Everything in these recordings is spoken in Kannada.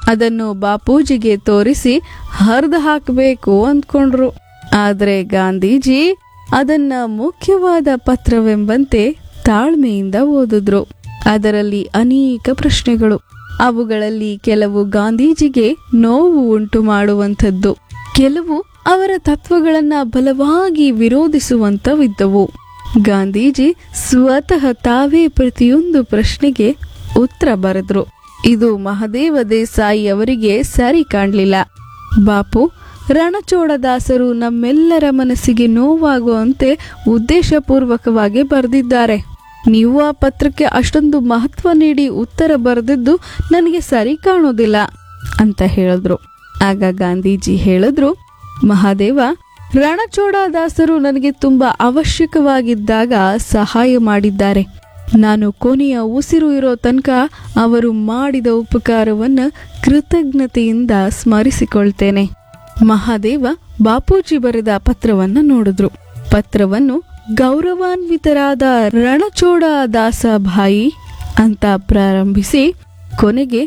ಅದನ್ನು ಬಾಪೂಜಿಗೆ ತೋರಿಸಿ ಹರಿದು ಹಾಕಬೇಕು ಅಂದ್ಕೊಂಡ್ರು ಆದರೆ ಗಾಂಧೀಜಿ ಅದನ್ನ ಮುಖ್ಯವಾದ ಪತ್ರವೆಂಬಂತೆ ತಾಳ್ಮೆಯಿಂದ ಓದಿದ್ರು ಅದರಲ್ಲಿ ಅನೇಕ ಪ್ರಶ್ನೆಗಳು ಅವುಗಳಲ್ಲಿ ಕೆಲವು ಗಾಂಧೀಜಿಗೆ ನೋವು ಉಂಟು ಮಾಡುವಂಥದ್ದು ಕೆಲವು ಅವರ ತತ್ವಗಳನ್ನ ಬಲವಾಗಿ ವಿರೋಧಿಸುವಂತವಿದ್ದವು ಗಾಂಧೀಜಿ ಸ್ವತಃ ತಾವೇ ಪ್ರತಿಯೊಂದು ಪ್ರಶ್ನೆಗೆ ಉತ್ತರ ಬರೆದ್ರು ಇದು ಮಹದೇವ ದೇಸಾಯಿ ಅವರಿಗೆ ಸರಿ ಕಾಣಲಿಲ್ಲ ಬಾಪು ರಣಚೋಡದಾಸರು ನಮ್ಮೆಲ್ಲರ ಮನಸ್ಸಿಗೆ ನೋವಾಗುವಂತೆ ಉದ್ದೇಶಪೂರ್ವಕವಾಗಿ ಬರೆದಿದ್ದಾರೆ ನೀವು ಆ ಪತ್ರಕ್ಕೆ ಅಷ್ಟೊಂದು ಮಹತ್ವ ನೀಡಿ ಉತ್ತರ ಬರೆದಿದ್ದು ನನಗೆ ಸರಿ ಕಾಣೋದಿಲ್ಲ ಅಂತ ಹೇಳಿದ್ರು ಆಗ ಗಾಂಧೀಜಿ ಹೇಳಿದ್ರು ಮಹಾದೇವ ರಣಚೋಡದಾಸರು ನನಗೆ ತುಂಬಾ ಅವಶ್ಯಕವಾಗಿದ್ದಾಗ ಸಹಾಯ ಮಾಡಿದ್ದಾರೆ ನಾನು ಕೊನೆಯ ಉಸಿರು ಇರೋ ತನಕ ಅವರು ಮಾಡಿದ ಉಪಕಾರವನ್ನು ಕೃತಜ್ಞತೆಯಿಂದ ಸ್ಮರಿಸಿಕೊಳ್ತೇನೆ ಮಹಾದೇವ ಬಾಪೂಜಿ ಬರೆದ ಪತ್ರವನ್ನ ನೋಡಿದ್ರು ಪತ್ರವನ್ನು ಗೌರವಾನ್ವಿತರಾದ ರಣಚೋಡ ದಾಸಭಾಯಿ ಅಂತ ಪ್ರಾರಂಭಿಸಿ ಕೊನೆಗೆ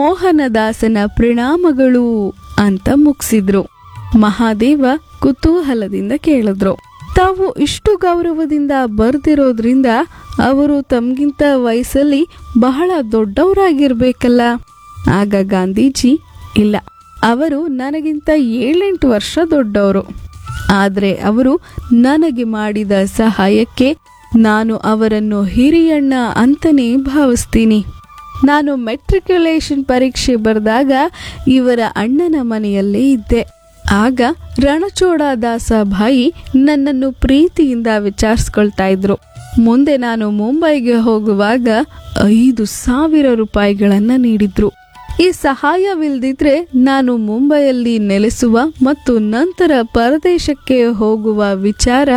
ಮೋಹನದಾಸನ ಪ್ರಣಾಮಗಳು ಅಂತ ಮುಗಿಸಿದ್ರು ಮಹಾದೇವ ಕುತೂಹಲದಿಂದ ಕೇಳಿದ್ರು ತಾವು ಇಷ್ಟು ಗೌರವದಿಂದ ಬರ್ದಿರೋದ್ರಿಂದ ಅವರು ತಮ್ಗಿಂತ ವಯಸ್ಸಲ್ಲಿ ಬಹಳ ದೊಡ್ಡವರಾಗಿರ್ಬೇಕಲ್ಲ ಆಗ ಗಾಂಧೀಜಿ ಇಲ್ಲ ಅವರು ನನಗಿಂತ ಏಳೆಂಟು ವರ್ಷ ದೊಡ್ಡವರು ಆದರೆ ಅವರು ನನಗೆ ಮಾಡಿದ ಸಹಾಯಕ್ಕೆ ನಾನು ಅವರನ್ನು ಹಿರಿಯಣ್ಣ ಅಂತಲೇ ಭಾವಿಸ್ತೀನಿ ನಾನು ಮೆಟ್ರಿಕ್ಯುಲೇಷನ್ ಪರೀಕ್ಷೆ ಬರೆದಾಗ ಇವರ ಅಣ್ಣನ ಮನೆಯಲ್ಲೇ ಇದ್ದೆ ಆಗ ರಣಚೋಡ ದಾಸಭಾಯಿ ನನ್ನನ್ನು ಪ್ರೀತಿಯಿಂದ ವಿಚಾರಿಸ್ಕೊಳ್ತಾ ಇದ್ರು ಮುಂದೆ ನಾನು ಮುಂಬೈಗೆ ಹೋಗುವಾಗ ಐದು ಸಾವಿರ ರೂಪಾಯಿಗಳನ್ನ ನೀಡಿದ್ರು ಈ ಸಹಾಯವಿಲ್ದಿದ್ರೆ ನಾನು ಮುಂಬೈಯಲ್ಲಿ ನೆಲೆಸುವ ಮತ್ತು ನಂತರ ಪರದೇಶಕ್ಕೆ ಹೋಗುವ ವಿಚಾರ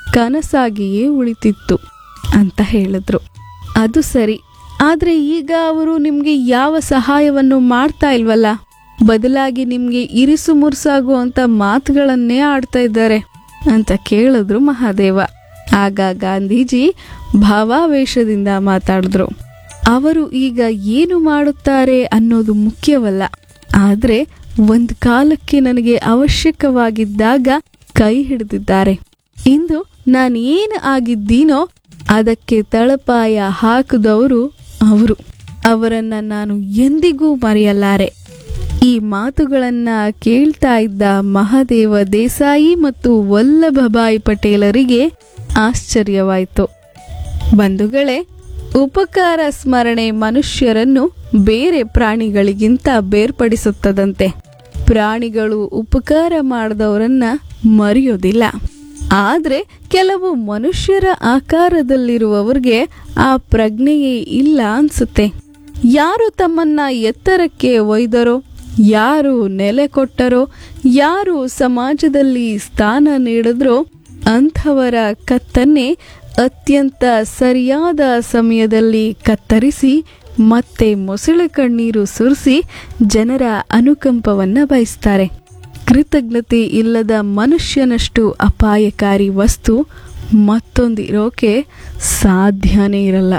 ಕನಸಾಗಿಯೇ ಉಳಿತಿತ್ತು ಅಂತ ಹೇಳಿದ್ರು ಅದು ಸರಿ ಆದ್ರೆ ಈಗ ಅವರು ನಿಮ್ಗೆ ಯಾವ ಸಹಾಯವನ್ನು ಮಾಡ್ತಾ ಇಲ್ವಲ್ಲ ಬದಲಾಗಿ ನಿಮ್ಗೆ ಇರಿಸು ಮುರ್ಸಾಗುವಂತ ಮಾತುಗಳನ್ನೇ ಆಡ್ತಾ ಇದ್ದಾರೆ ಅಂತ ಕೇಳಿದ್ರು ಮಹಾದೇವ ಆಗ ಗಾಂಧೀಜಿ ಭಾವಾವೇಶದಿಂದ ಮಾತಾಡಿದ್ರು ಅವರು ಈಗ ಏನು ಮಾಡುತ್ತಾರೆ ಅನ್ನೋದು ಮುಖ್ಯವಲ್ಲ ಆದ್ರೆ ಒಂದು ಕಾಲಕ್ಕೆ ನನಗೆ ಅವಶ್ಯಕವಾಗಿದ್ದಾಗ ಕೈ ಹಿಡಿದಿದ್ದಾರೆ ಇಂದು ನಾನು ಏನು ಆಗಿದ್ದೀನೋ ಅದಕ್ಕೆ ತಳಪಾಯ ಹಾಕಿದವರು ಅವರು ಅವರನ್ನ ನಾನು ಎಂದಿಗೂ ಮರೆಯಲಾರೆ ಈ ಮಾತುಗಳನ್ನ ಕೇಳ್ತಾ ಇದ್ದ ಮಹಾದೇವ ದೇಸಾಯಿ ಮತ್ತು ವಲ್ಲಭಭಾಯಿ ಪಟೇಲರಿಗೆ ಆಶ್ಚರ್ಯವಾಯಿತು ಬಂಧುಗಳೇ ಉಪಕಾರ ಸ್ಮರಣೆ ಮನುಷ್ಯರನ್ನು ಬೇರೆ ಪ್ರಾಣಿಗಳಿಗಿಂತ ಬೇರ್ಪಡಿಸುತ್ತದಂತೆ ಪ್ರಾಣಿಗಳು ಉಪಕಾರ ಮಾಡಿದವರನ್ನ ಮರೆಯೋದಿಲ್ಲ ಆದ್ರೆ ಕೆಲವು ಮನುಷ್ಯರ ಆಕಾರದಲ್ಲಿರುವವರಿಗೆ ಆ ಪ್ರಜ್ಞೆಯೇ ಇಲ್ಲ ಅನ್ಸುತ್ತೆ ಯಾರು ತಮ್ಮನ್ನ ಎತ್ತರಕ್ಕೆ ಒಯ್ದರೋ ಯಾರು ನೆಲೆ ಕೊಟ್ಟರೋ ಯಾರು ಸಮಾಜದಲ್ಲಿ ಸ್ಥಾನ ನೀಡಿದ್ರೋ ಅಂಥವರ ಕತ್ತನ್ನೇ ಅತ್ಯಂತ ಸರಿಯಾದ ಸಮಯದಲ್ಲಿ ಕತ್ತರಿಸಿ ಮತ್ತೆ ಮೊಸಳೆ ಕಣ್ಣೀರು ಸುರಿಸಿ ಜನರ ಅನುಕಂಪವನ್ನ ಬಯಸ್ತಾರೆ ಕೃತಜ್ಞತೆ ಇಲ್ಲದ ಮನುಷ್ಯನಷ್ಟು ಅಪಾಯಕಾರಿ ವಸ್ತು ಮತ್ತೊಂದಿರೋಕೆ ಸಾಧ್ಯನೇ ಇರಲ್ಲ